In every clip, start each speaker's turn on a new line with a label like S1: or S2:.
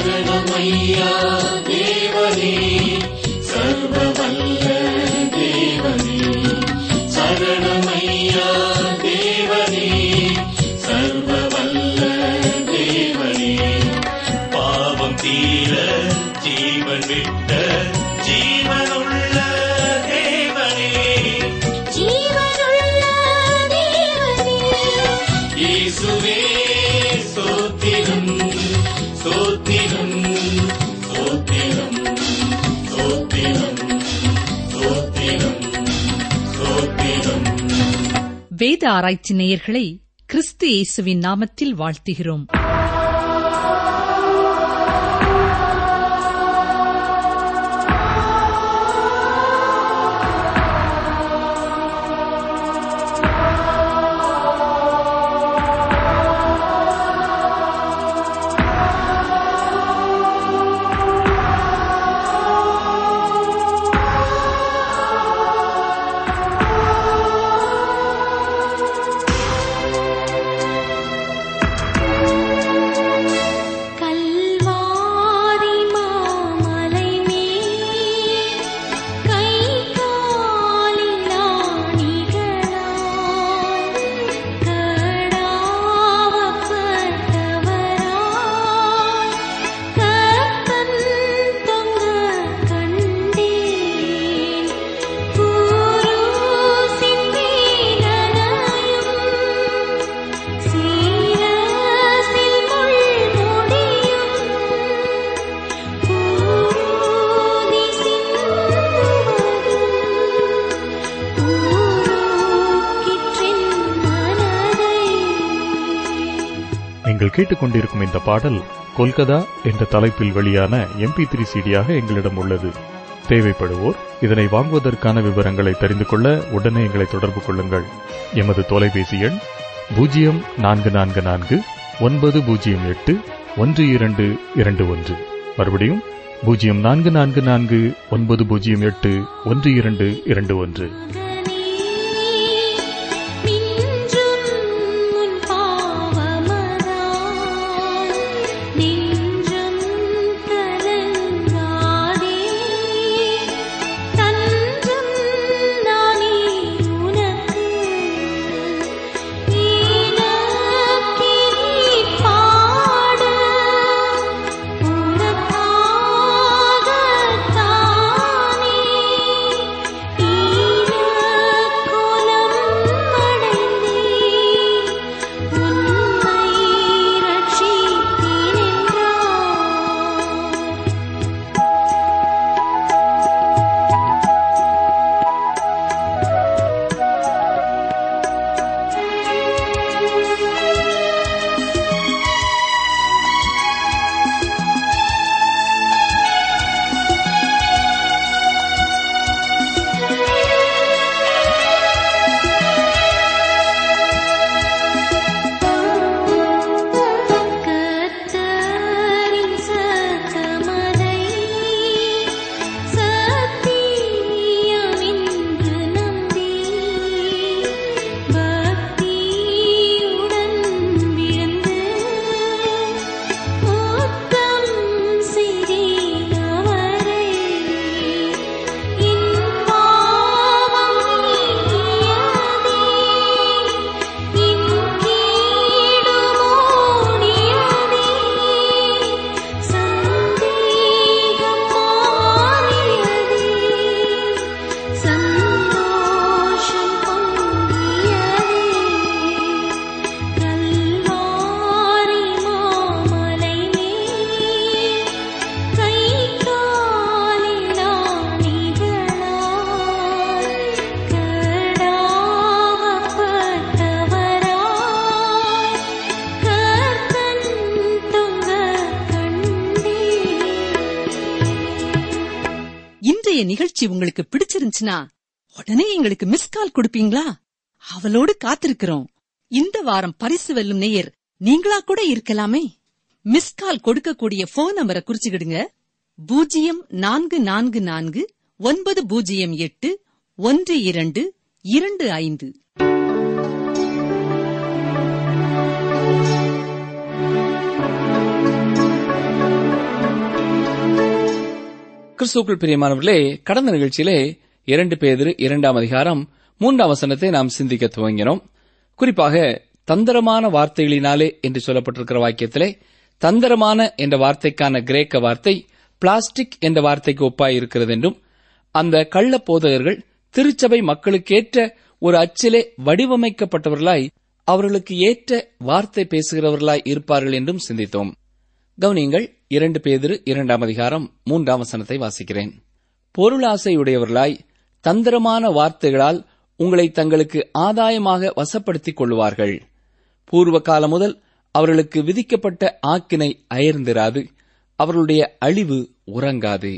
S1: சரணமையா தேவனே சர்வவல்ல தேவனே சரணமையா தேவனே சர்வவல்ல தேவனே பாவம் தீர ஜீவன் விட்ட ஜீவனுள்ள தேவனே
S2: ஜீவனுள்ள தேவனே
S1: இயேசுவே சோத்திரம் சோத்திரம் சோத்திரம் சோத்திரம் சோத்திரம் சோத்திரம்
S3: வேத ஆராய்ச்சி நேயர்களை கிறிஸ்து இயேசுவின் நாமத்தில் வாழ்த்துகிறோம்
S2: கல்வாரி மாமலை மேல் கை காலில் ஆணிகளால் கடாவப்பட்டவராய் கர்த்தன் தொங்க கண்டேன் குருசின் வீணனையும் சீரசில் முள்முடியும் ஊதி சிந்துவதும் ஊரோக்கிற்றின் மனதை
S4: நீங்கள் கேட்டுக்கொண்டிருக்கும் இந்த பாடல் கொல்கதா என்ற தலைப்பில் வெளியான எம்பி த்ரீ சிடியாக எங்களிடம் உள்ளது தேவைப்படுவோர் இதனை வாங்குவதற்கான விவரங்களை தெரிந்து கொள்ள உடனே எங்களை தொடர்பு கொள்ளுங்கள் எமது தொலைபேசி எண் பூஜ்ஜியம் நான்கு நான்கு நான்கு ஒன்பது பூஜ்ஜியம் எட்டு ஒன்று இரண்டு இரண்டு ஒன்று மறுபடியும் பூஜ்ஜியம் நான்கு நான்கு நான்கு ஒன்பது பூஜ்ஜியம் எட்டு ஒன்று இரண்டு இரண்டு ஒன்று
S2: மின்றும் முன் பாவமதால் நெஞ்சம் கலங்காதே தஞ்சம் நானே உனக்கு இலக்கினி பாட உனக்காகத்தானே ஈனக்குலம் அடைந்தேன் உன்னை ரட்சித்தேன் என்றார் கர்த்தரின் சத்தமதை சத்தியமென்று நம்பி பக்தியுடன் விழுந்து முத்தம் செய்தவரை என் பாவம் நீக்கியதே என் கேடு மூடியதே சந்தேகம் மாறியதே சந்தோஷம் பொங்கியதே கல்வாரி மாமலை மேல் கை காலில் ஆணிகளால் கடாவப்பட்டவராய் கர்த்தன் தொங்க கண்டேன்
S3: இன்றைய நிகழ்ச்சி உங்களுக்கு பிடிச்சிருந்துச்சுன்னா உடனே எங்களுக்கு மிஸ் கால் கொடுப்பீங்களா அவளோடு காத்திருக்கிறோம் இந்த வாரம் பரிசு வெல்லும் நேயர் நீங்களா கூட இருக்கலாமே மிஸ் கால் கொடுக்கக்கூடிய போன் நம்பரை குறிச்சுக்கிடுங்க பூஜ்ஜியம் நான்கு நான்கு நான்கு ஒன்பது பூஜ்ஜியம் எட்டு ஒன்று இரண்டு இரண்டு ஐந்து
S5: கிறிஸ்துக்குள் பிரியமானவர்களே கடந்த நிகழ்ச்சியிலே இரண்டு பேதிரு இரண்டாம் அதிகாரம் மூன்றாம் வசனத்தை நாம் சிந்திக்க துவங்கினோம் குறிப்பாக தந்திரமான வார்த்தைகளினாலே என்று சொல்லப்பட்டிருக்கிற வாக்கியத்திலே தந்திரமான என்ற வார்த்தைக்கான கிரேக்க வார்த்தை பிளாஸ்டிக் என்ற வார்த்தைக்கு ஒப்பாய் இருக்கிறது என்றும் அந்த கள்ள போதகர்கள் திருச்சபை மக்களுக்கேற்ற ஒரு அச்சிலே வடிவமைக்கப்பட்டவர்களாய் அவர்களுக்கு ஏற்ற வார்த்தை பேசுகிறவர்களாய் இருப்பார்கள் என்றும் சிந்தித்தோம் கவனியங்கள் இரண்டு பேதிரு இரண்டாம் அதிகாரம் மூன்றாம் வசனத்தை வாசிக்கிறேன் பொருளாசையுடையவர்களாய் தந்திரமான வார்த்தைகளால் உங்களை தங்களுக்கு ஆதாயமாக வசப்படுத்திக் கொள்வார்கள் பூர்வ காலம் முதல் அவர்களுக்கு விதிக்கப்பட்ட ஆக்கினை அயர்ந்திராது அவர்களுடைய அழிவு உறங்காது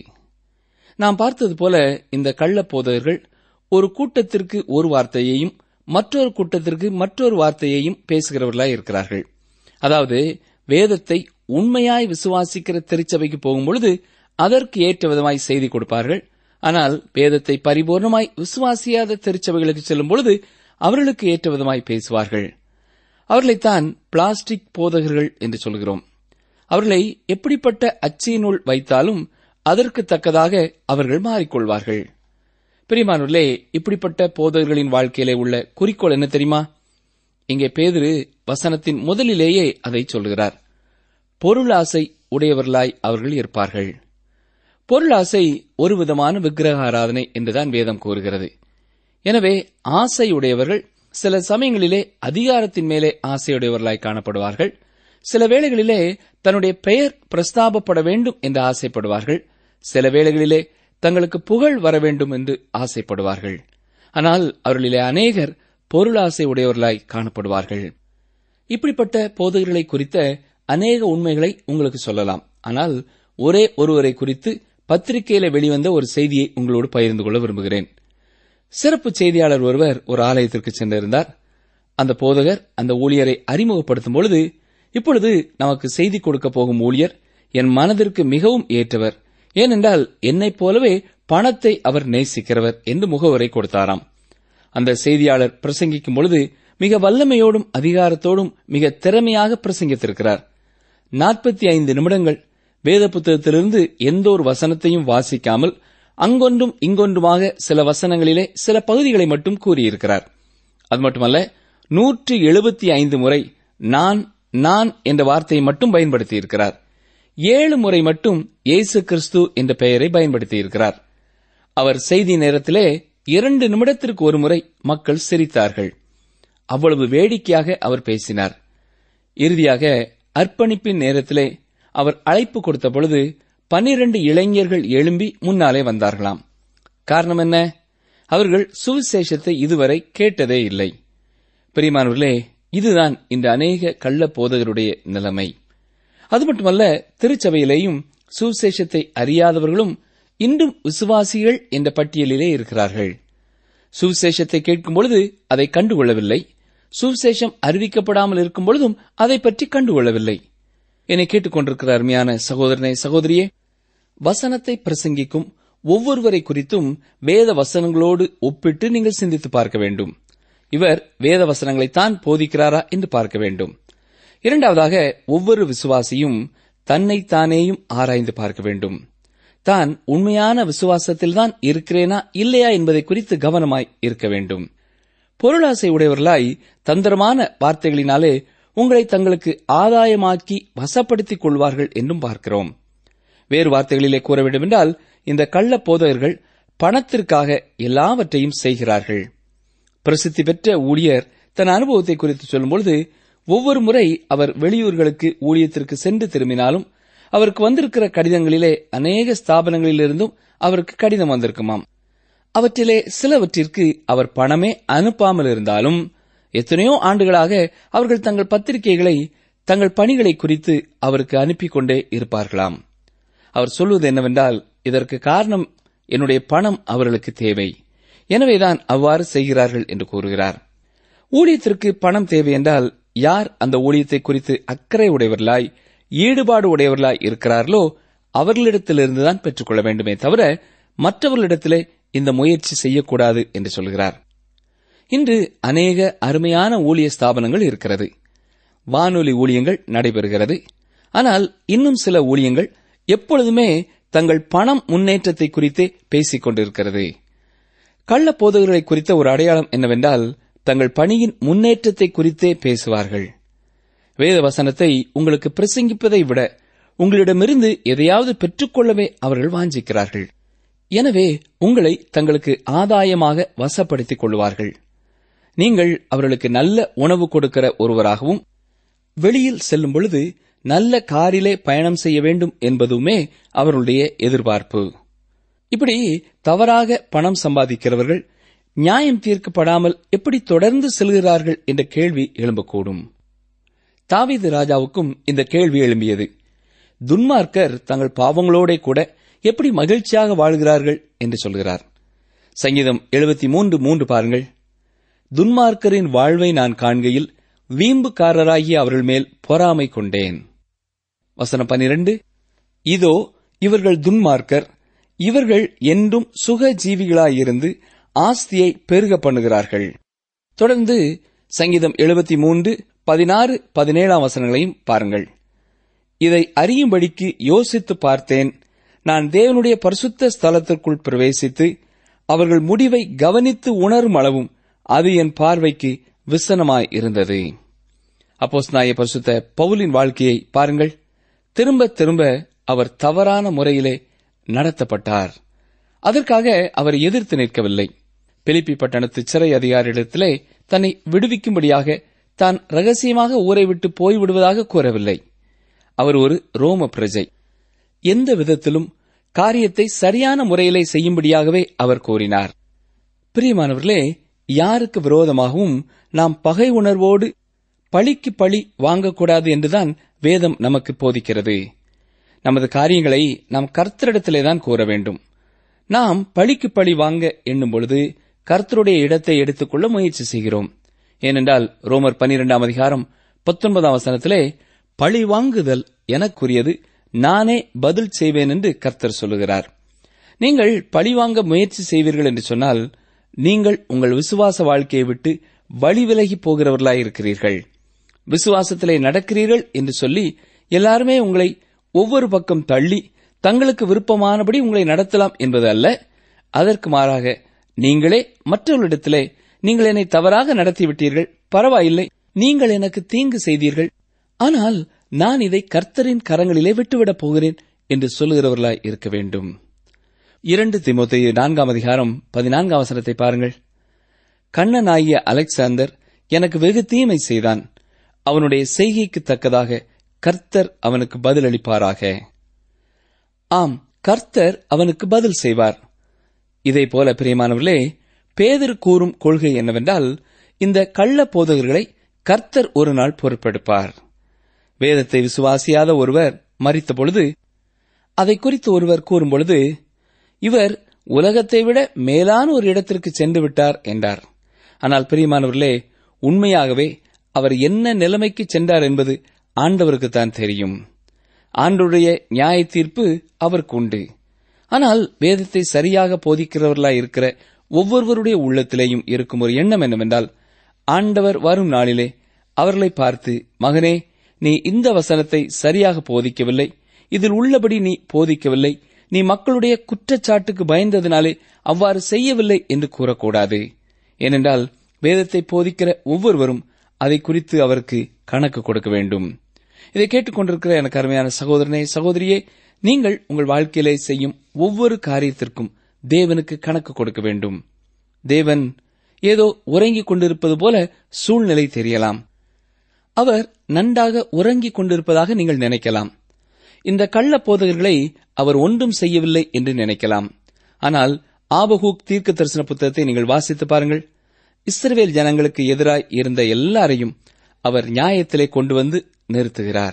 S5: நாம் பார்த்தது போல இந்த கள்ளப் போதகர்கள் ஒரு கூட்டத்திற்கு ஒரு வார்த்தையையும் மற்றொரு கூட்டத்திற்கு மற்றொரு வார்த்தையையும் பேசுகிறவர்களாய் இருக்கிறார்கள் அதாவது வேதத்தை உண்மையாய் விசுவாசிக்கிற திருச்சபைக்கு போகும்பொழுது அதற்கு ஏற்ற விதமாய் செய்தி கொடுப்பார்கள் ஆனால் வேதத்தை பரிபூர்ணமாய் விசுவாசியாத திருச்சபைகளுக்கு செல்லும் பொழுது அவர்களுக்கு ஏற்ற விதமாய் பேசுவார்கள் அவர்களைத்தான் பிளாஸ்டிக் போதகர்கள் என்று சொல்கிறோம் அவர்களை எப்படிப்பட்ட அச்சியினுள் வைத்தாலும் அதற்கு தக்கதாக அவர்கள் மாறிக்கொள்வார்கள் பிரிமானுள்ளே இப்படிப்பட்ட போதகர்களின் வாழ்க்கையிலே உள்ள குறிக்கோள் என்ன தெரியுமா இங்கே பேதுரு வசனத்தின் முதலிலேயே அதை சொல்கிறார் பொருளாசை உடையவர்களாய் அவர்கள் இருப்பார்கள் பொருளாசை ஒரு விதமான விக்கிரக ஆராதனை என்றுதான் வேதம் கூறுகிறது எனவே ஆசையுடையவர்கள் சில சமயங்களிலே அதிகாரத்தின் மேலே ஆசையுடையவர்களாய் காணப்படுவார்கள் சில வேளைகளிலே தன்னுடைய பெயர் பிரஸ்தாபப்பட வேண்டும் என்று ஆசைப்படுவார்கள் சில வேளைகளிலே தங்களுக்கு புகழ் வர வேண்டும் என்று ஆசைப்படுவார்கள் ஆனால் அவர்களிலே அநேகர் பொருளாசை உடையவர்களாய் காணப்படுவார்கள் இப்படிப்பட்ட போதகர்களை குறித்த அநேக உண்மைகளை உங்களுக்கு சொல்லலாம் ஆனால் ஒரே ஒருவரை குறித்து பத்திரிகையில வெளிவந்த ஒரு செய்தியை உங்களோடு பகிர்ந்து கொள்ள விரும்புகிறேன் சிறப்பு செய்தியாளர் ஒருவர் ஒரு ஆலயத்திற்கு சென்றிருந்தார் அந்த போதகர் அந்த ஊழியரை அறிமுகப்படுத்தும் பொழுது இப்பொழுது நமக்கு செய்தி கொடுக்க போகும் ஊழியர் என் மனதிற்கு மிகவும் ஏற்றவர் ஏனென்றால் என்னைப் போலவே பணத்தை அவர் நேசிக்கிறவர் என்று முகவரை கொடுத்தாராம் அந்த செய்தியாளர் பிரசங்கிக்கும் பொழுது மிக வல்லமையோடும் அதிகாரத்தோடும் மிக திறமையாக பிரசங்கித்திருக்கிறார் நாற்பத்தி ஐந்து நிமிடங்கள் வேத புத்தகத்திலிருந்து எந்த ஒரு வசனத்தையும் வாசிக்காமல் அங்கொன்றும் இங்கொன்றுமாக சில வசனங்களிலே சில பகுதிகளை மட்டும் கூறியிருக்கிறார் அது மட்டுமல்ல நூற்றி எழுபத்தி ஐந்து முறை நான் நான் என்ற வார்த்தையை மட்டும் பயன்படுத்தியிருக்கிறார் ஏழு முறை மட்டும் இயேசு கிறிஸ்து என்ற பெயரை பயன்படுத்தியிருக்கிறார் அவர் செய்தி நேரத்திலே இரண்டு நிமிடத்திற்கு ஒரு முறை மக்கள் சிரித்தார்கள் அவ்வளவு வேடிக்கையாக அவர் பேசினார் இறுதியாக அர்ப்பணிப்பின் நேரத்திலே அவர் அழைப்பு கொடுத்த பொழுது பன்னிரண்டு இளைஞர்கள் எழும்பி முன்னாலே வந்தார்களாம் காரணம் என்ன அவர்கள் சுவிசேஷத்தை இதுவரை கேட்டதே இல்லை பிரிமானவர்களே இதுதான் இந்த அநேக கள்ள போதகருடைய நிலைமை அது மட்டுமல்ல திருச்சபையிலேயும் சுவிசேஷத்தை அறியாதவர்களும் இன்றும் விசுவாசிகள் என்ற பட்டியலிலே இருக்கிறார்கள் சுவிசேஷத்தை கேட்கும் பொழுது அதை கண்டுகொள்ளவில்லை சுவிசேஷம் அறிவிக்கப்படாமல் இருக்கும் பொழுதும் அதை பற்றி கண்டுகொள்ளவில்லை என்னை கேட்டுக்கொண்டிருக்கிற அருமையான சகோதரனை சகோதரியே வசனத்தை பிரசங்கிக்கும் ஒவ்வொருவரை குறித்தும் வேத வசனங்களோடு ஒப்பிட்டு நீங்கள் சிந்தித்து பார்க்க வேண்டும் இவர் வேத வசனங்களைத்தான் போதிக்கிறாரா என்று பார்க்க வேண்டும் இரண்டாவதாக ஒவ்வொரு விசுவாசியும் தன்னைத்தானேயும் ஆராய்ந்து பார்க்க வேண்டும் தான் உண்மையான விசுவாசத்தில்தான் இருக்கிறேனா இல்லையா என்பதை குறித்து கவனமாய் இருக்க வேண்டும் பொருளாசை உடையவர்களாய் தந்திரமான வார்த்தைகளினாலே உங்களை தங்களுக்கு ஆதாயமாக்கி வசப்படுத்திக் கொள்வார்கள் என்றும் பார்க்கிறோம் வேறு வார்த்தைகளிலே கூற வேண்டுமென்றால் இந்த கள்ள போதகர்கள் பணத்திற்காக எல்லாவற்றையும் செய்கிறார்கள் பிரசித்தி பெற்ற ஊழியர் தன் அனுபவத்தை குறித்து சொல்லும்பொழுது ஒவ்வொரு முறை அவர் வெளியூர்களுக்கு ஊழியத்திற்கு சென்று திரும்பினாலும் அவருக்கு வந்திருக்கிற கடிதங்களிலே அநேக ஸ்தாபனங்களிலிருந்தும் அவருக்கு கடிதம் வந்திருக்குமாம் அவற்றிலே சிலவற்றிற்கு அவர் பணமே அனுப்பாமல் இருந்தாலும் எத்தனையோ ஆண்டுகளாக அவர்கள் தங்கள் பத்திரிகைகளை தங்கள் பணிகளை குறித்து அவருக்கு அனுப்பிக் கொண்டே இருப்பார்களாம் அவர் சொல்வது என்னவென்றால் இதற்கு காரணம் என்னுடைய பணம் அவர்களுக்கு தேவை எனவேதான் அவ்வாறு செய்கிறார்கள் என்று கூறுகிறார் ஊழியத்திற்கு பணம் தேவை என்றால் யார் அந்த ஊழியத்தை குறித்து அக்கறை உடையவர்களாய் ஈடுபாடு உடையவர்களாய் இருக்கிறார்களோ அவர்களிடத்திலிருந்துதான் பெற்றுக்கொள்ள வேண்டுமே தவிர மற்றவர்களிடத்திலே இந்த முயற்சி செய்யக்கூடாது என்று சொல்கிறார் இன்று அநேக அருமையான ஊழிய ஸ்தாபனங்கள் இருக்கிறது வானொலி ஊழியங்கள் நடைபெறுகிறது ஆனால் இன்னும் சில ஊழியங்கள் எப்பொழுதுமே தங்கள் பணம் முன்னேற்றத்தை குறித்தே பேசிக் கொண்டிருக்கிறது கள்ள போதகர்களை குறித்த ஒரு அடையாளம் என்னவென்றால் தங்கள் பணியின் முன்னேற்றத்தை குறித்தே பேசுவார்கள் வேத வசனத்தை உங்களுக்கு பிரசங்கிப்பதை விட உங்களிடமிருந்து எதையாவது பெற்றுக்கொள்ளவே அவர்கள் வாஞ்சிக்கிறார்கள் எனவே உங்களை தங்களுக்கு ஆதாயமாக வசப்படுத்திக் கொள்வார்கள் நீங்கள் அவர்களுக்கு நல்ல உணவு கொடுக்கிற ஒருவராகவும் வெளியில் செல்லும் பொழுது நல்ல காரிலே பயணம் செய்ய வேண்டும் என்பதுமே அவர்களுடைய எதிர்பார்ப்பு இப்படி தவறாக பணம் சம்பாதிக்கிறவர்கள் நியாயம் தீர்க்கப்படாமல் எப்படி தொடர்ந்து செல்கிறார்கள் என்ற கேள்வி எழும்பக்கூடும் தாவீது ராஜாவுக்கும் இந்த கேள்வி எழும்பியது துன்மார்க்கர் தங்கள் பாவங்களோட கூட எப்படி மகிழ்ச்சியாக வாழ்கிறார்கள் என்று சொல்கிறார் சங்கீதம் எழுபத்தி மூன்று மூன்று பாருங்கள் துன்மார்க்கரின் வாழ்வை நான் காண்கையில் வீம்புக்காரராகிய அவர்கள் மேல் பொறாமை கொண்டேன் வசனம் பனிரெண்டு இதோ இவர்கள் துன்மார்க்கர் இவர்கள் என்றும் சுக ஜீவிகளாயிருந்து ஆஸ்தியை பெருக பண்ணுகிறார்கள் தொடர்ந்து சங்கீதம் எழுபத்தி மூன்று பதினாறு பதினேழாம் வசனங்களையும் பாருங்கள் இதை அறியும்படிக்கு யோசித்து பார்த்தேன் நான் தேவனுடைய பரிசுத்த ஸ்தலத்திற்குள் பிரவேசித்து அவர்கள் முடிவை கவனித்து உணரும் அளவும் அது என் பார்வைக்கு விசனமாய் இருந்தது அப்போஸ் நாய பரிசுத்த பவுலின் வாழ்க்கையை பாருங்கள் திரும்ப திரும்ப அவர் தவறான முறையிலே நடத்தப்பட்டார் அதற்காக அவர் எதிர்த்து நிற்கவில்லை பிலிப்பி பட்டணத்து சிறை அதிகாரியிடத்திலே தன்னை விடுவிக்கும்படியாக தான் ரகசியமாக ஊரை விட்டு போய்விடுவதாக கூறவில்லை அவர் ஒரு ரோம பிரஜை எந்த விதத்திலும் காரியத்தை சரியான முறையிலே செய்யும்படியாகவே அவர் கூறினார் பிரியமானவர்களே யாருக்கு விரோதமாகவும் நாம் பகை உணர்வோடு பழிக்கு பழி வாங்கக்கூடாது என்றுதான் வேதம் நமக்கு போதிக்கிறது நமது காரியங்களை நாம் கர்த்தரிடத்திலேதான் கூற வேண்டும் நாம் பழிக்கு பழி வாங்க எண்ணும் பொழுது கர்த்தருடைய இடத்தை எடுத்துக்கொள்ள முயற்சி செய்கிறோம் ஏனென்றால் ரோமர் பனிரெண்டாம் அதிகாரம் பத்தொன்பதாம் வசனத்திலே பழி வாங்குதல் எனக்குரியது நானே பதில் செய்வேன் என்று கர்த்தர் சொல்லுகிறார் நீங்கள் பழி வாங்க முயற்சி செய்வீர்கள் என்று சொன்னால் நீங்கள் உங்கள் விசுவாச வாழ்க்கையை விட்டு வழி விலகி போகிறவர்களாயிருக்கிறீர்கள் விசுவாசத்திலே நடக்கிறீர்கள் என்று சொல்லி எல்லாருமே உங்களை ஒவ்வொரு பக்கம் தள்ளி தங்களுக்கு விருப்பமானபடி உங்களை நடத்தலாம் என்பது அல்ல அதற்கு மாறாக நீங்களே மற்றவர்களிடத்திலே நீங்கள் என்னை தவறாக நடத்திவிட்டீர்கள் பரவாயில்லை நீங்கள் எனக்கு தீங்கு செய்தீர்கள் ஆனால் நான் இதை கர்த்தரின் கரங்களிலே விட்டுவிடப் போகிறேன் என்று சொல்லுகிறவர்களாய் இருக்க வேண்டும் இரண்டு திமுத்தைய நான்காம் அதிகாரம் பதினான்காம் வசனத்தை பாருங்கள் கண்ணனாகிய அலெக்சாந்தர் எனக்கு வெகு தீமை செய்தான் அவனுடைய செய்கைக்கு தக்கதாக கர்த்தர் அவனுக்கு பதிலளிப்பாராக ஆம் கர்த்தர் அவனுக்கு பதில் செய்வார் இதே போல பிரியமானவர்களே பேதர் கூறும் கொள்கை என்னவென்றால் இந்த கள்ள போதகர்களை கர்த்தர் ஒரு நாள் பொறுப்பெடுப்பார் வேதத்தை விசுவாசியாத ஒருவர் மறித்த பொழுது அதை குறித்து ஒருவர் கூறும்பொழுது இவர் உலகத்தை விட மேலான ஒரு இடத்திற்கு சென்று விட்டார் என்றார் ஆனால் பிரியமானவர்களே உண்மையாகவே அவர் என்ன நிலைமைக்கு சென்றார் என்பது ஆண்டவருக்குத்தான் தெரியும் ஆண்டுடைய நியாய தீர்ப்பு அவருக்கு உண்டு ஆனால் வேதத்தை சரியாக போதிக்கிறவர்களாய் இருக்கிற ஒவ்வொருவருடைய உள்ளத்திலேயும் இருக்கும் ஒரு எண்ணம் என்னவென்றால் ஆண்டவர் வரும் நாளிலே அவர்களை பார்த்து மகனே நீ இந்த வசனத்தை சரியாக போதிக்கவில்லை இதில் உள்ளபடி நீ போதிக்கவில்லை நீ மக்களுடைய குற்றச்சாட்டுக்கு பயந்ததினாலே அவ்வாறு செய்யவில்லை என்று கூறக்கூடாது ஏனென்றால் வேதத்தை போதிக்கிற ஒவ்வொருவரும் அதை குறித்து அவருக்கு கணக்கு கொடுக்க வேண்டும் இதை கேட்டுக்கொண்டிருக்கிற எனக்கு அருமையான சகோதரனே சகோதரியே நீங்கள் உங்கள் வாழ்க்கையிலே செய்யும் ஒவ்வொரு காரியத்திற்கும் தேவனுக்கு கணக்கு கொடுக்க வேண்டும் தேவன் ஏதோ உறங்கிக் கொண்டிருப்பது போல சூழ்நிலை தெரியலாம் அவர் நன்றாக உறங்கிக் கொண்டிருப்பதாக நீங்கள் நினைக்கலாம் இந்த கள்ள போதகர்களை அவர் ஒன்றும் செய்யவில்லை என்று நினைக்கலாம் ஆனால் ஆபகூக் தீர்க்க தரிசன புத்தகத்தை நீங்கள் வாசித்து பாருங்கள் இஸ்ரவேல் ஜனங்களுக்கு எதிராய் இருந்த எல்லாரையும் அவர் நியாயத்திலே கொண்டு வந்து நிறுத்துகிறார்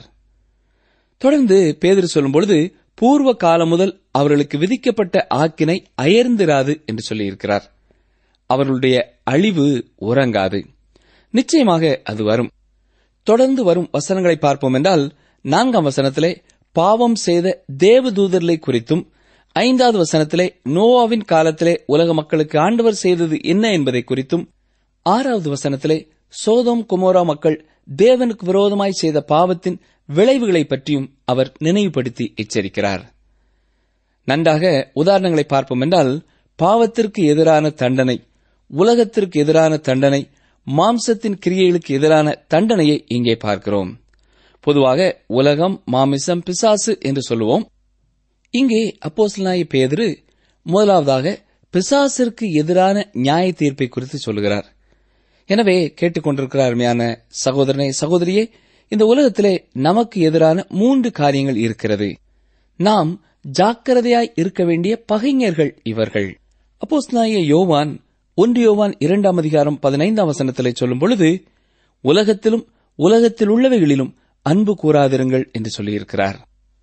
S5: தொடர்ந்து பேதர் சொல்லும்பொழுது பூர்வ காலம் முதல் அவர்களுக்கு விதிக்கப்பட்ட ஆக்கினை அயர்ந்திராது என்று சொல்லியிருக்கிறார் அவர்களுடைய அழிவு உறங்காது நிச்சயமாக அது வரும் தொடர்ந்து வரும் வசனங்களை பார்ப்போம் என்றால் நான்காம் வசனத்திலே பாவம் செய்த தேவதூதர்களை குறித்தும் ஐந்தாவது வசனத்திலே நோவாவின் காலத்திலே உலக மக்களுக்கு ஆண்டவர் செய்தது என்ன என்பதை குறித்தும் ஆறாவது வசனத்திலே சோதோம் குமோரா மக்கள் தேவனுக்கு விரோதமாய் செய்த பாவத்தின் விளைவுகளை பற்றியும் அவர் நினைவுபடுத்தி எச்சரிக்கிறார் நன்றாக உதாரணங்களை பார்ப்போம் என்றால் பாவத்திற்கு எதிரான தண்டனை உலகத்திற்கு எதிரான தண்டனை மாம்சத்தின் கிரியைகளுக்கு எதிரான தண்டனையை இங்கே பார்க்கிறோம் பொதுவாக உலகம் மாமிசம் பிசாசு என்று சொல்லுவோம் இங்கே அப்போஸ்தலனாகிய பேதுரு முதலாவதாக பிசாசிற்கு எதிரான நியாய தீர்ப்பை குறித்து சொல்லுகிறார் எனவே கேட்டுக்கொண்டிருக்கிற அருமையான சகோதரனை சகோதரியே இந்த உலகத்திலே நமக்கு எதிரான மூன்று காரியங்கள் இருக்கிறது நாம் ஜாக்கிரதையாய் இருக்க வேண்டிய பகைஞர்கள் இவர்கள் அப்போஸ்தலனாகிய யோவான் ஒன்று யோவான் இரண்டாம் அதிகாரம் பதினைந்தாம் வசனத்திலே சொல்லும் பொழுது உலகத்திலும் உலகத்தில் உள்ளவைகளிலும் அன்பு கூறாதிருங்கள் என்று சொல்லியிருக்கிறார்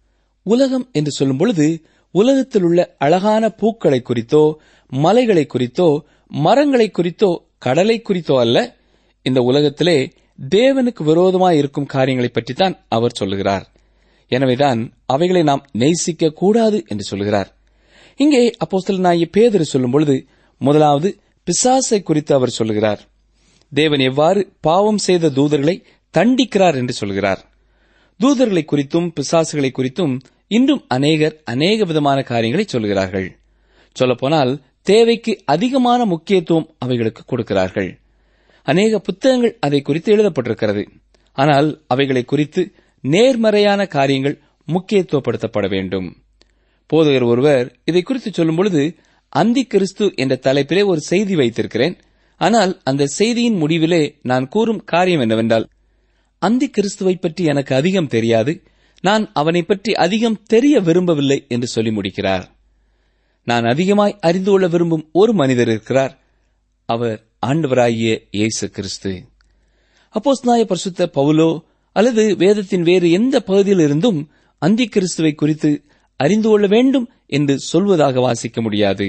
S5: உலகம் என்று சொல்லும் பொழுது உலகத்தில் உள்ள அழகான பூக்களை குறித்தோ மலைகளை குறித்தோ மரங்களை குறித்தோ கடலை குறித்தோ அல்ல இந்த உலகத்திலே தேவனுக்கு விரோதமாய் இருக்கும் காரியங்களை பற்றித்தான் அவர் சொல்லுகிறார் எனவேதான் அவைகளை நாம் நேசிக்க கூடாது என்று சொல்லுகிறார் இங்கே அப்போஸ்தலனாகிய பேதுரு சொல்லும் பொழுது முதலாவது பிசாசை குறித்து அவர் சொல்லுகிறார் தேவன் எவ்வாறு பாவம் செய்த தூதர்களை தண்டிக்கிறார் என்று சொல்கிறார் தூதர்களை குறித்தும் பிசாசுகளை குறித்தும் இன்றும் அநேகர் அநேக விதமான காரியங்களை சொல்கிறார்கள் சொல்லப்போனால் தேவைக்கு அதிகமான முக்கியத்துவம் அவைகளுக்கு கொடுக்கிறார்கள் அநேக புத்தகங்கள் அதை குறித்து எழுதப்பட்டிருக்கிறது ஆனால் அவைகளை குறித்து நேர்மறையான காரியங்கள் முக்கியத்துவப்படுத்தப்பட வேண்டும் போதகர் ஒருவர் இதை குறித்து சொல்லும் பொழுது அந்தி கிறிஸ்து என்ற தலைப்பிலே ஒரு செய்தி வைத்திருக்கிறேன் ஆனால் அந்த செய்தியின் முடிவிலே நான் கூறும் காரியம் என்னவென்றால் அந்தி கிறிஸ்துவை பற்றி எனக்கு அதிகம் தெரியாது நான் அவனை பற்றி அதிகம் தெரிய விரும்பவில்லை என்று சொல்லி முடிக்கிறார் நான் அதிகமாய் அறிந்து கொள்ள விரும்பும் ஒரு மனிதர் இருக்கிறார் அவர் ஆண்டவராகிய இயேசு கிறிஸ்து அப்போஸ்நாய பரிசுத்த பவுலோ அல்லது வேதத்தின் வேறு எந்த பகுதியில் இருந்தும் அந்தி கிறிஸ்துவை குறித்து அறிந்து கொள்ள வேண்டும் என்று சொல்வதாக வாசிக்க முடியாது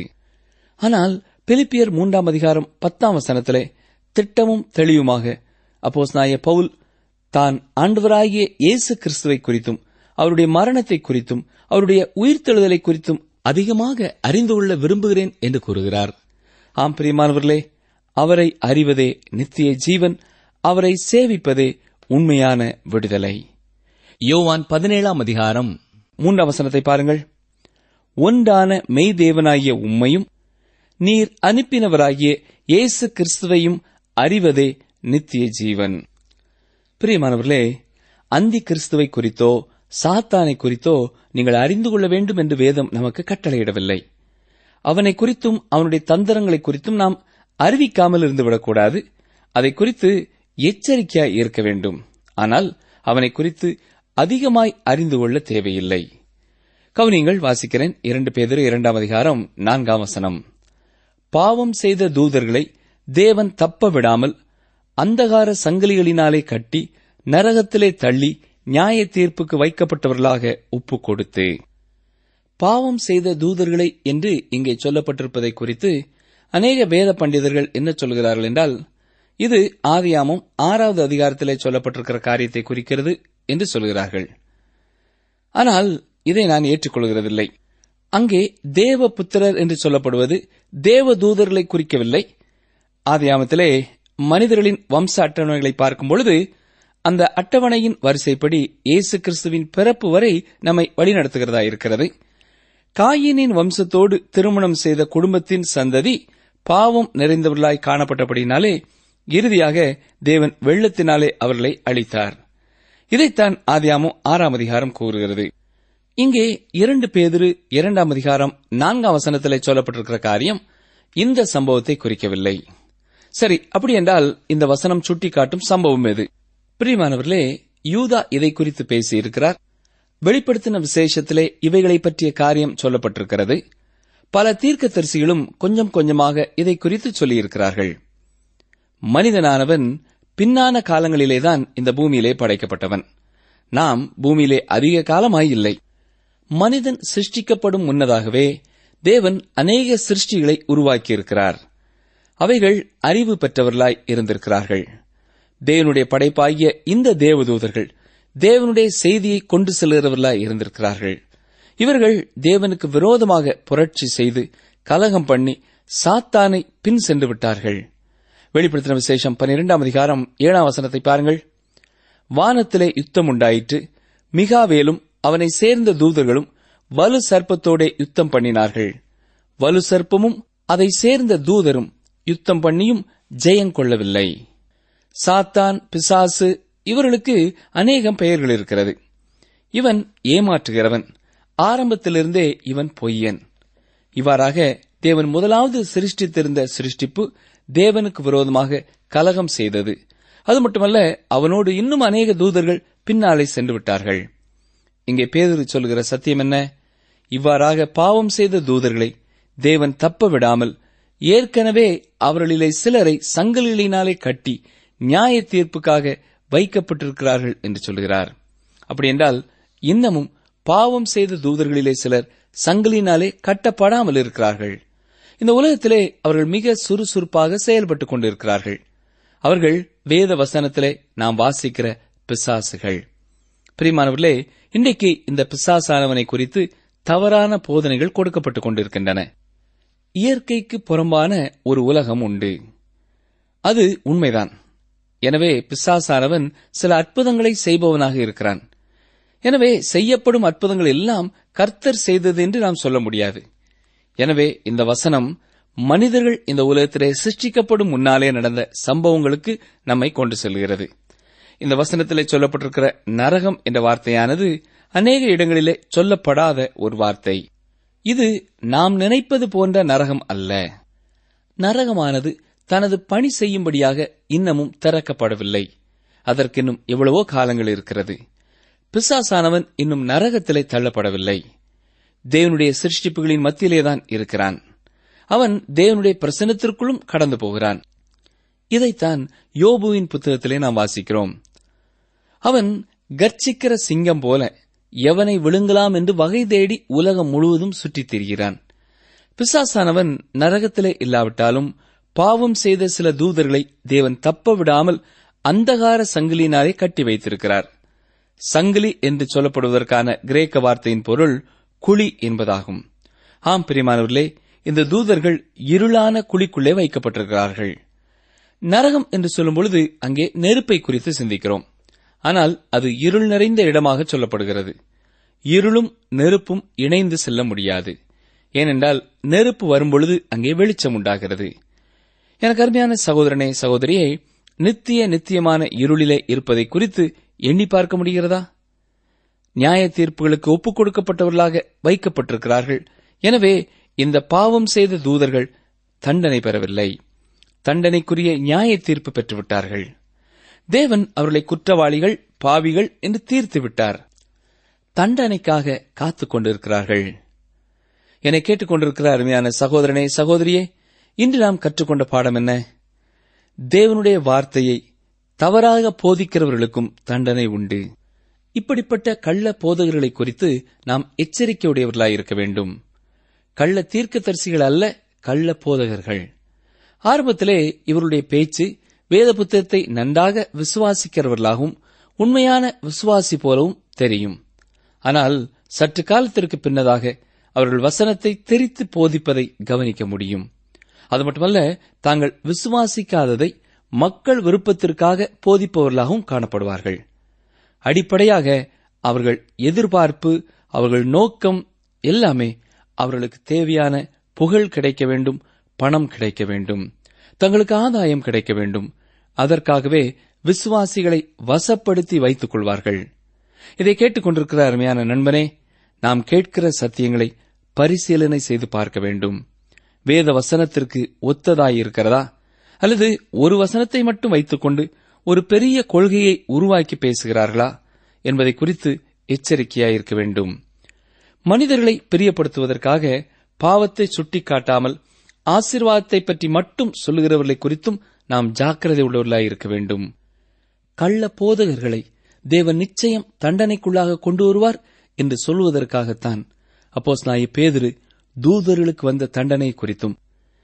S5: ஆனால் பிலிப்பியர் மூன்றாம் அதிகாரம் பத்தாம் வசனத்திலே திட்டமும் தெளிவுமாக அப்போஸ்நாய பவுல் தான் ஆண்டவராகிய இயேசு கிறிஸ்துவை குறித்தும் அவருடைய மரணத்தை குறித்தும் அவருடைய உயிர்த்தெழுதலை குறித்தும் அதிகமாக அறிந்து கொள்ள விரும்புகிறேன் என்று கூறுகிறார் ஆம் பிரியமானவர்களே அவரை அறிவதே நித்திய ஜீவன் அவரை சேவிப்பதே உண்மையான விடுதலை யோவான் பதினேழாம் அதிகாரம் மூன்றாம் வசனத்தை பாருங்கள் ஒன்றான மெய்தேவனாகிய உம்மையும் நீர் அனுப்பினவராகிய இயேசு கிறிஸ்துவையும் அறிவதே நித்திய ஜீவன் பிரியமானவர்களே அந்தி கிறிஸ்துவை குறித்தோ சாத்தானை குறித்தோ நீங்கள் அறிந்து கொள்ள வேண்டும் என்று வேதம் நமக்கு கட்டளையிடவில்லை அவனை குறித்தும் அவனுடைய தந்திரங்களை குறித்தும் நாம் அறிவிக்காமல் இருந்துவிடக்கூடாது அதை குறித்து எச்சரிக்கையாய் இருக்க வேண்டும் ஆனால் அவனை குறித்து அதிகமாய் அறிந்து கொள்ள தேவையில்லை கவுனிங்கள் வாசிக்கிறேன் இரண்டு பேதர் இரண்டாம் அதிகாரம் நான்காம் வசனம் பாவம் செய்த தூதர்களை தேவன் தப்ப விடாமல் அந்தகார சங்கிலிகளினாலே கட்டி நரகத்திலே தள்ளி நியாய தீர்ப்புக்கு வைக்கப்பட்டவர்களாக ஒப்பு கொடுத்து பாவம் செய்த தூதர்களை என்று இங்கே சொல்லப்பட்டிருப்பதை குறித்து அநேக வேத பண்டிதர்கள் என்ன சொல்கிறார்கள் என்றால் இது ஆதியாமம் ஆறாவது அதிகாரத்திலே சொல்லப்பட்டிருக்கிற காரியத்தை குறிக்கிறது என்று சொல்கிறார்கள் ஆனால் இதை நான் ஏற்றுக்கொள்கிறதில்லை அங்கே தேவ புத்திரர் என்று சொல்லப்படுவது தேவ தூதர்களை குறிக்கவில்லை ஆதியாமத்திலே மனிதர்களின் வம்ச அட்டவணைகளை பார்க்கும் பொழுது அந்த அட்டவணையின் வரிசைப்படி இயேசு கிறிஸ்துவின் பிறப்பு வரை நம்மை வழிநடத்துகிறதா இருக்கிறது காயினின் வம்சத்தோடு திருமணம் செய்த குடும்பத்தின் சந்ததி பாவம் நிறைந்தவர்களாய் காணப்பட்டபடினாலே இறுதியாக தேவன் வெள்ளத்தினாலே அவர்களை அழித்தார் இதைத்தான் ஆதியாமம் ஆறாம் அதிகாரம் கூறுகிறது இங்கே இரண்டு பேதிரு இரண்டாம் அதிகாரம் நான்காம் வசனத்திலே சொல்லப்பட்டிருக்கிற காரியம் இந்த சம்பவத்தை குறிக்கவில்லை சரி அப்படி என்றால் இந்த வசனம் சுட்டிக்காட்டும் சம்பவம் எது பிரியமானவர்களே யூதா இதை குறித்து பேசியிருக்கிறார் வெளிப்படுத்தின விசேஷத்திலே இவைகளை பற்றிய காரியம் சொல்லப்பட்டிருக்கிறது பல தீர்க்கதரிசிகளும் கொஞ்சம் கொஞ்சமாக இதை குறித்து சொல்லியிருக்கிறார்கள் மனிதனானவன் பின்னான காலங்களிலேதான் இந்த பூமியிலே படைக்கப்பட்டவன் நாம் பூமியிலே அதிக காலமாய் இல்லை மனிதன் சிருஷ்டிக்கப்படும் முன்னதாகவே தேவன் அநேக சிருஷ்டிகளை உருவாக்கியிருக்கிறார் அவைகள் அறிவு பெற்றவர்களாய் இருந்திருக்கிறார்கள் தேவனுடைய படைப்பாகிய இந்த தேவதூதர்கள் தேவனுடைய செய்தியை கொண்டு செல்கிறவர்களாய் இருந்திருக்கிறார்கள் இவர்கள் தேவனுக்கு விரோதமாக புரட்சி செய்து கலகம் பண்ணி சாத்தானை பின் சென்று விட்டார்கள் வெளிப்படுத்தின விசேஷம் பன்னிரெண்டாம் அதிகாரம் ஏழாம் வசனத்தை பாருங்கள் வானத்திலே யுத்தம் உண்டாயிற்று மிகாவேலும் அவனை சேர்ந்த தூதர்களும் வலு சர்ப்பத்தோடே யுத்தம் பண்ணினார்கள் வலு சர்ப்பமும் அதை சேர்ந்த தூதரும் யுத்தம் பண்ணியும் ஜெயங்கொள்ளவில்லை சாத்தான் பிசாசு இவர்களுக்கு அநேகம் பெயர்கள் இருக்கிறது இவன் ஏமாற்றுகிறவன் ஆரம்பத்திலிருந்தே இவன் பொய்யன் இவ்வாறாக தேவன் முதலாவது சிருஷ்டித்திருந்த சிருஷ்டிப்பு தேவனுக்கு விரோதமாக கலகம் செய்தது அது மட்டுமல்ல அவனோடு இன்னும் அநேக தூதர்கள் பின்னாலே சென்று விட்டார்கள் இங்கே பேதுரு சொல்கிற சத்தியம் என்ன இவ்வாறாக பாவம் செய்த தூதர்களை தேவன் தப்ப விடாமல் ஏற்கனவே அவர்களிலே சிலரை சங்கிலினாலே கட்டி நியாய தீர்ப்புக்காக வைக்கப்பட்டிருக்கிறார்கள் என்று சொல்கிறார் அப்படி என்றால் இன்னமும் பாவம் செய்த தூதர்களிலே சிலர் சங்கிலினாலே கட்டப்படாமல் இருக்கிறார்கள் இந்த உலகத்திலே அவர்கள் மிக சுறுசுறுப்பாக செயல்பட்டுக் கொண்டிருக்கிறார்கள் அவர்கள் வேத வசனத்திலே நாம் வாசிக்கிற பிசாசுகள் பிரிமானவர்களே இன்றைக்கு இந்த பிசாசானவனை குறித்து தவறான போதனைகள் கொடுக்கப்பட்டுக் கொண்டிருக்கின்றன இயற்கைக்கு புறம்பான ஒரு உலகம் உண்டு அது உண்மைதான் எனவே பிசாசானவன் சில அற்புதங்களை செய்பவனாக இருக்கிறான் எனவே செய்யப்படும் அற்புதங்கள் எல்லாம் கர்த்தர் செய்தது என்று நாம் சொல்ல முடியாது எனவே இந்த வசனம் மனிதர்கள் இந்த உலகத்திலே சிருஷ்டிக்கப்படும் முன்னாலே நடந்த சம்பவங்களுக்கு நம்மை கொண்டு செல்கிறது இந்த வசனத்திலே சொல்லப்பட்டிருக்கிற நரகம் என்ற வார்த்தையானது அநேக இடங்களிலே சொல்லப்படாத ஒரு வார்த்தை இது நாம் நினைப்பது போன்ற நரகம் அல்ல நரகமானது தனது பணி செய்யும்படியாக இன்னமும் திறக்கப்படவில்லை அதற்கின்னும் எவ்வளவோ காலங்கள் இருக்கிறது பிசாசானவன் இன்னும் நரகத்திலே தள்ளப்படவில்லை தேவனுடைய சிருஷ்டிப்புகளின் மத்தியிலேதான் இருக்கிறான் அவன் தேவனுடைய பிரசனத்திற்குள்ளும் கடந்து போகிறான் இதைத்தான் யோபுவின் புத்தகத்திலே நாம் வாசிக்கிறோம் அவன் கர்ச்சிக்கிற சிங்கம் போல எவனை விழுங்கலாம் என்று வகை தேடி உலகம் முழுவதும் சுற்றித் திரிகிறான் பிசாசானவன் நரகத்திலே இல்லாவிட்டாலும் பாவம் செய்த சில தூதர்களை தேவன் தப்ப விடாமல் அந்தகார சங்கிலினாலே கட்டி வைத்திருக்கிறார் சங்கிலி என்று சொல்லப்படுவதற்கான கிரேக்க வார்த்தையின் பொருள் குழி என்பதாகும் ஆம் பிரிமானவர்களே இந்த தூதர்கள் இருளான குழிக்குள்ளே வைக்கப்பட்டிருக்கிறார்கள் நரகம் என்று சொல்லும் பொழுது அங்கே நெருப்பை குறித்து சிந்திக்கிறோம் ஆனால் அது இருள் நிறைந்த இடமாக சொல்லப்படுகிறது இருளும் நெருப்பும் இணைந்து செல்ல முடியாது ஏனென்றால் நெருப்பு வரும்பொழுது அங்கே வெளிச்சம் உண்டாகிறது எனக்கு அருமையான சகோதரனே சகோதரியே நித்திய நித்தியமான இருளிலே இருப்பதை குறித்து எண்ணி பார்க்க முடிகிறதா நியாய தீர்ப்புகளுக்கு ஒப்புக் கொடுக்கப்பட்டவர்களாக வைக்கப்பட்டிருக்கிறார்கள் எனவே இந்த பாவம் செய்த தூதர்கள் தண்டனை பெறவில்லை தண்டனைக்குரிய நியாய தீர்ப்பு பெற்றுவிட்டார்கள் தேவன் அவர்களை குற்றவாளிகள் பாவிகள் என்று தீர்த்து விட்டார் தண்டனைக்காக காத்துக் கொண்டிருக்கிறார்கள் என்னை கேட்டுக்கொண்டிருக்கிற அருமையான சகோதரனே சகோதரியே இன்று நாம் கற்றுக்கொண்ட பாடம் என்ன தேவனுடைய வார்த்தையை தவறாக போதிக்கிறவர்களுக்கும் தண்டனை உண்டு இப்படிப்பட்ட கள்ள போதகர்களை குறித்து நாம் எச்சரிக்கையுடையவர்களாயிருக்க வேண்டும் கள்ள தீர்க்கதரிசிகள் அல்ல கள்ள போதகர்கள் ஆரம்பத்திலே இவருடைய பேச்சு வேத புத்தகத்தை நன்றாக விசுவாசிக்கிறவர்களாகவும் உண்மையான விசுவாசி போலவும் தெரியும் ஆனால் சற்று காலத்திற்கு பின்னதாக அவர்கள் வசனத்தை தெரித்து போதிப்பதை கவனிக்க முடியும் அது மட்டுமல்ல தாங்கள் விசுவாசிக்காததை மக்கள் விருப்பத்திற்காக போதிப்பவர்களாகவும் காணப்படுவார்கள் அடிப்படையாக அவர்கள் எதிர்பார்ப்பு அவர்கள் நோக்கம் எல்லாமே அவர்களுக்கு தேவையான புகழ் கிடைக்க வேண்டும் பணம் கிடைக்க வேண்டும் தங்களுக்கு ஆதாயம் கிடைக்க வேண்டும் அதற்காகவே விசுவாசிகளை வசப்படுத்தி வைத்துக் கொள்வார்கள் இதை கேட்டுக்கொண்டிருக்கிற அருமையான நண்பனே நாம் கேட்கிற சத்தியங்களை பரிசீலனை செய்து பார்க்க வேண்டும் வேத வசனத்திற்கு ஒத்ததாயிருக்கிறதா அல்லது ஒரு வசனத்தை மட்டும் வைத்துக்கொண்டு ஒரு பெரிய கொள்கையை உருவாக்கி பேசுகிறார்களா என்பதை குறித்து எச்சரிக்கையாயிருக்க வேண்டும் மனிதர்களை பிரியப்படுத்துவதற்காக பாவத்தை சுட்டிக்காட்டாமல் ஆசீர்வாதத்தை பற்றி மட்டும் சொல்லுகிறவர்களை குறித்தும் நாம் ஜாக்கிரதை உள்ளவர்களாய் இருக்க வேண்டும் கள்ள போதகர்களை தேவன் நிச்சயம் தண்டனைக்குள்ளாக கொண்டு வருவார் என்று சொல்வதற்காகத்தான் அப்போஸ் நாய் பேதிரு தூதர்களுக்கு வந்த தண்டனை குறித்தும்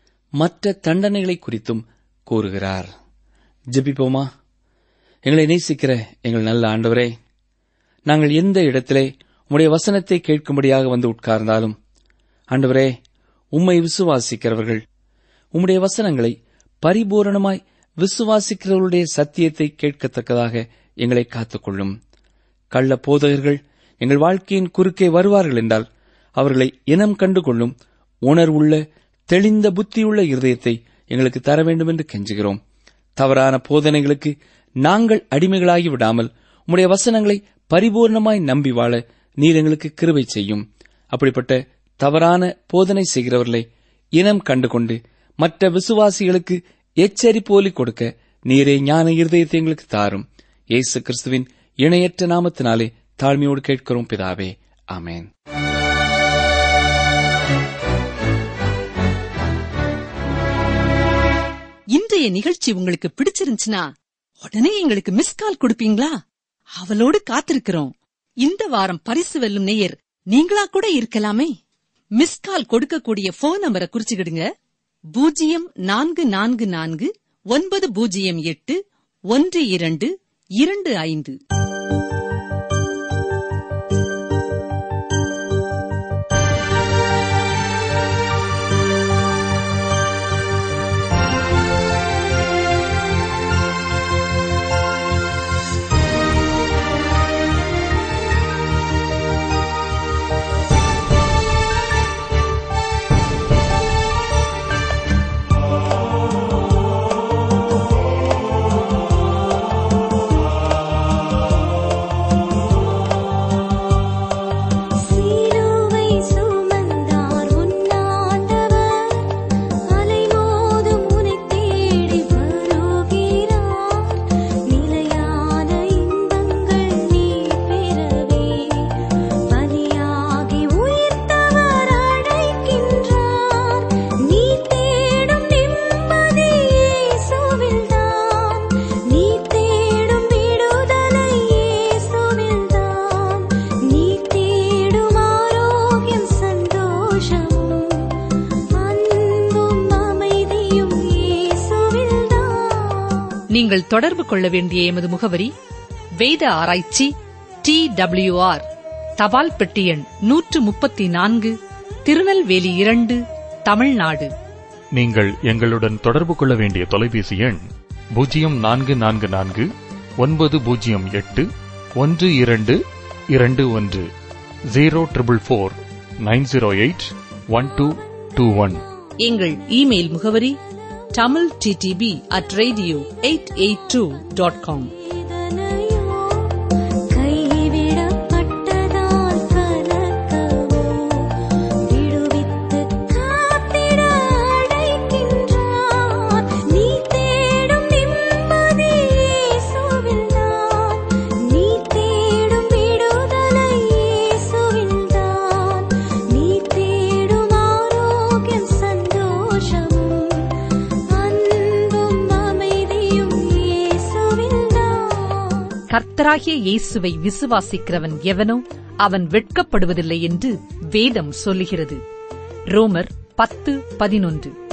S5: மற்ற தண்டனைகளை குறித்தும் கூறுகிறார் ஜெபிப்போமா எங்களை நேசிக்கிற எங்கள் நல்ல ஆண்டவரே நாங்கள் எந்த இடத்திலே உம்முடைய வசனத்தை கேட்கும்படியாக வந்து உட்கார்ந்தாலும் ஆண்டவரே உம்மை விசுவாசிக்கிறவர்கள் உம்முடைய வசனங்களை பரிபூரணமாய் விசுவாசிக்கிறவர்களுடைய சத்தியத்தை கேட்கத்தக்கதாக எங்களை காத்துக்கொள்ளும் கள்ள போதகர்கள் எங்கள் வாழ்க்கையின் குறுக்கே வருவார்கள் என்றால் அவர்களை இனம் கண்டு கொள்ளும் உணர்வுள்ள தெளிந்த புத்தியுள்ள இருதயத்தை எங்களுக்கு தர வேண்டும் என்று கெஞ்சுகிறோம் தவறான போதனைகளுக்கு நாங்கள் அடிமைகளாகி விடாமல் உம்முடைய வசனங்களை பரிபூர்ணமாய் நம்பி வாழ நீர் எங்களுக்கு கிருபை செய்யும் அப்படிப்பட்ட தவறான போதனை செய்கிறவர்களை இனம் கண்டுகொண்டு மற்ற விசுவாசிகளுக்கு எச்சரிப்போலி கொடுக்க நீரே ஞான இருதயத்தை எங்களுக்கு தாரும் இயேசு கிறிஸ்துவின் இணையற்ற நாமத்தினாலே தாழ்மையோடு கேட்கிறோம் பிதாவே ஆமென்
S3: இன்றைய நிகழ்ச்சி உங்களுக்கு பிடிச்சிருந்துச்சுன்னா உடனே எங்களுக்கு மிஸ் கால் கொடுப்பீங்களா அவளோடு காத்திருக்கிறோம் இந்த வாரம் பரிசு வெல்லும் நேயர் நீங்களா கூட இருக்கலாமே மிஸ் கால் கொடுக்கக்கூடிய போன் நம்பரை குறிச்சுக்கிடுங்க பூஜ்ஜியம் நான்கு நான்கு நான்கு ஒன்பது பூஜ்ஜியம் எட்டு ஒன்று இரண்டு இரண்டு ஐந்து
S2: சிலுவை சுமந்தார் உன்னாண்டவர் அலைமோதும் உனைத் தேடி வருகிறார் நிலையான இன்பங்கள் நீ பெறவே பலியாகி உயிர்த்தவர் அழைக்கின்றார் நீ தேடும் நிம்மதி இயேசுவில்தான் நீ தேடும் விடுதலை இயேசுவில்தான் நீ தேடும் ஆரோக்கியம் சந்தோஷமும் அன்பும் அமைதியும் இயேசுவில்தான்
S3: நீங்கள் தொடர்பு கொள்ள வேண்டிய எமது முகவரி வேத ஆராய்ச்சி டி ஆர் தபால் பெட்டி எண் நூற்று முப்பத்தி நான்கு திருநெல்வேலி இரண்டு தமிழ்நாடு
S4: நீங்கள் எங்களுடன் தொடர்பு கொள்ள வேண்டிய தொலைபேசி எண் பூஜ்ஜியம் நான்கு நான்கு நான்கு ஒன்பது பூஜ்ஜியம் எட்டு ஒன்று இரண்டு இரண்டு ஒன்று zero triple four nine zero eight one two two one
S3: எங்கள் இமெயில் முகவரி Tamil DTP at radio eight eight two dot com
S2: வேதனையோ கைவிடப்பட்டதால் கலக்கமோ விடுவித்து காத்திட அழைக்கின்றார் நீ தேடும் நிம்மதி இயேசுவில்தான் நீ தேடும் விடுதலை இயேசுவில்தான் நீ தேடும் ஆரோக்கியம் சந்தோஷமும் அன்பும் அமைதியும் இயேசுவில்தான்
S3: கர்த்தராகிய இயேசுவை விசுவாசிக்கிறவன் எவனோ அவன் வெட்கப்படுவதில்லை என்று வேதம் சொல்லுகிறது ரோமர் பத்து பதினொன்று